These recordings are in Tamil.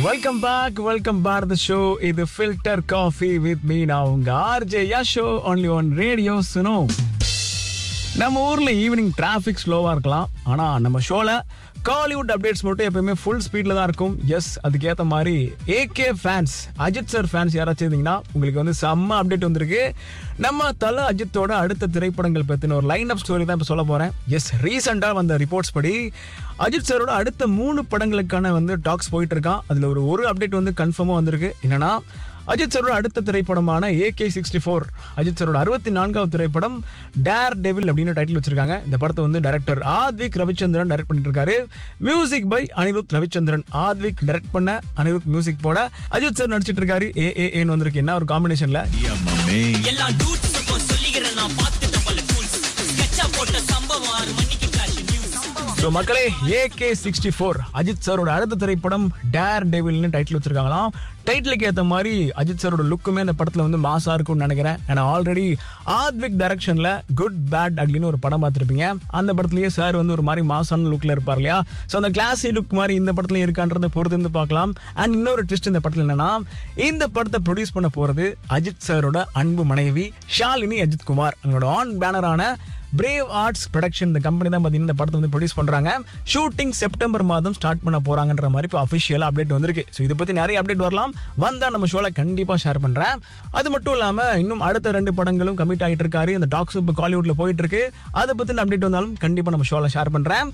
welcome back welcome back the show இது ஃபில்டர் காஃபி வித் மீ நான் உங்க ஆர்ஜே யா show only one radio Suno நம்ம ஊர்ல ஈவினிங் டிராஃபிக் ஸ்லோவா இருக்கலாம் ஆனா நம்ம ஷோல காலிவுட் அப்டேட்ஸ் மட்டும் எப்பயுமே ஃபுல் ஸ்பீட்ல தான் இருக்கும் எஸ் அதுக்கேற்ற மாதிரி AK fans Ajith sir fans யாராச்சும் இருந்தீங்கன்னா உங்களுக்கு வந்து செம்ம அப்டேட் வந்திருக்கு நம்ம தல அஜித்தோட அடுத்த திரைப்படங்கள் பற்றின ஒரு லைன் அப் ஸ்டோரி தான் இப்போ சொல்ல போறேன் எஸ் ரீசெண்டாக வந்த ரிப்போர்ட்ஸ் படி அஜித் சாரோட அடுத்த மூணு படங்களுக்கான வந்து டாக்ஸ் போயிட்டு இருக்கான் அதில் ஒரு ஒரு அப்டேட் வந்து கன்ஃபார்மாக வந்திருக்கு என்னன்னா அஜித் சரோட அடுத்த திரைப்படமான ஏகே சிக்ஸ்டி ஃபோர் அஜித் சரோட அறுபத்தி நான்காவது திரைப்படம் டேர் டெவில் அப்படின்னு டைட்டில் வச்சிருக்காங்க இந்த படத்தை வந்து டைரக்டர் ஆத்விக் ரவிச்சந்திரன் டைரக்ட் பண்ணிட்டு இருக்காரு music by Anirudh Ravichandran Aadhik direct பண்ண அனிருத் மியூசிக் போட அஜித் சார் நடிச்சிட்டு இருக்காரு ஏ ஏ ஏன்னு வந்திருக்கு என்ன ஒரு காம்பினேஷன்ல எல்லா டூட்ஸுக்கும் சொல்லிக்கிறேன் நான் பார்த்துட்ட பல டூல்ஸ் ஸ்கெட்சா போட்ட சம்பவம் ஆறு மணிக்கு கிளாஷ் நியூஸ் ஸோ மக்களே ஏகே சிக்ஸ்டி ஃபோர் அஜித் சாரோட அடுத்த திரைப்படம் டேர் டெவில்னு டைட்டில் வச்சிருக்காங்களாம் டைட்டிலுக்கு ஏற்ற மாதிரி அஜித் சாரோட லுக்குமே அந்த படத்தில் வந்து மாசா இருக்கும்னு நினைக்கிறேன் ஏன்னா ஆல்ரெடி ஆத்விக் டைரக்ஷனில் குட் பேட் அக்லின்னு ஒரு படம் பார்த்துருப்பீங்க அந்த படத்துலயே சார் வந்து ஒரு மாதிரி மாசான லுக்கில் இருப்பார் இல்லையா ஸோ அந்த கிளாஸி லுக் மாதிரி இந்த படத்துலையும் இருக்கான்றதை பொறுத்து இருந்து பார்க்கலாம் அண்ட் இன்னொரு ட்விஸ்ட் இந்த படத்தில் என்னன்னா இந்த படத்தை ப்ரொடியூஸ் பண்ண போகிறது அஜித் சாரோட அன்பு மனைவி ஷாலினி அஜித் குமார் அவங்களோட ஆன் பேனரான பிரேவ் ஆர்ட்ஸ் ப்ரொடக்ஷன் இந்த கம்பெனி தான் பார்த்தீங்கன்னா இந்த படத்தை வந்து ப்ரொடியூஸ் பண்ணுறாங்க ஷூட்டிங் செப்டம்பர் மாதம் ஸ்டார்ட் பண்ண போகிறாங்கன்ற மாதிரி இப்போ அஃபிஷியலாக அப்டேட் வந்திருக்கு ஸோ இதை பற்றி நிறைய அப்டேட் வரலாம் வந்தால் நம்ம ஷோவில் கண்டிப்பாக ஷேர் பண்ணுறேன் அது மட்டும் இல்லாமல் இன்னும் அடுத்த ரெண்டு படங்களும் கமிட் ஆகிட்டு இருக்காரு இந்த டாக்ஸ் இப்போ காலிவுட்டில் போயிட்டு இருக்கு அதை பற்றின அப்டேட் வந்தாலும் கண்டிப்பாக நம்ம ஷோவில் ஷேர் பண்ணுறேன்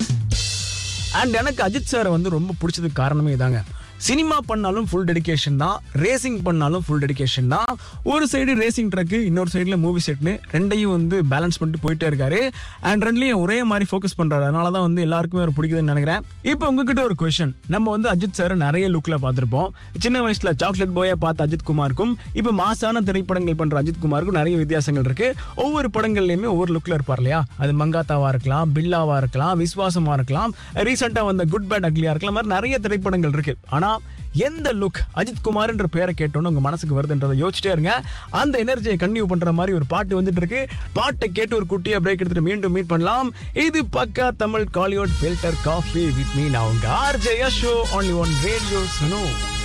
அண்ட் எனக்கு அஜித் சாரை வந்து ரொம்ப பிடிச்சதுக்கு காரணமே இதாங்க சினிமா பண்ணாலும் ஃபுல் டெடிகேஷன் தான் ரேசிங் பண்ணாலும் ஃபுல் டெடிகேஷன் தான் ஒரு சைடு ரேசிங் ட்ரக்கு இன்னொரு சைடில் மூவி செட்னு ரெண்டையும் வந்து பேலன்ஸ் பண்ணிட்டு போயிட்டே இருக்காரு அண்ட் ரெண்டுலையும் ஒரே மாதிரி ஃபோக்கஸ் பண்ணுறாரு அதனால தான் வந்து எல்லாருக்குமே ஒரு பிடிக்குதுன்னு நினைக்கிறேன் இப்போ உங்ககிட்ட ஒரு கொஷன் நம்ம வந்து அஜித் சார் நிறைய லுக்கில் பார்த்துருப்போம் சின்ன வயசில் சாக்லேட் பாயை பார்த்த அஜித் குமாருக்கும் இப்போ மாசான திரைப்படங்கள் பண்ணுற அஜித் குமாருக்கும் நிறைய வித்தியாசங்கள் இருக்கு ஒவ்வொரு படங்கள்லையுமே ஒவ்வொரு லுக்கில் இருப்பார் இல்லையா அது மங்காத்தாவா இருக்கலாம் பில்லாவா இருக்கலாம் விஸ்வாசமா இருக்கலாம் ரீசெண்டாக வந்த குட் பேட் அக்லியா இருக்கலாம் மாதிரி நிறைய திரைப்படங்கள் இருக்கு ஆனா எந்த லுக் அஜித் குமார்ன்ற பேரை கேட்டோன்னு உங்க மனசுக்கு வருதுன்றதை யோசிச்சிட்டே இருங்க அந்த எனர்ஜியை கன்டினியூ பண்ற மாதிரி ஒரு பாட்டு வந்துட்டு இருக்கு பாட்டை கேட்டு ஒரு குட்டியா பிரேக் எடுத்துட்டு மீண்டும் மீட் பண்ணலாம் இது பக்கா Tamil Kollywood filter coffee with me நான் உங்க RJ show only one radio சுனோ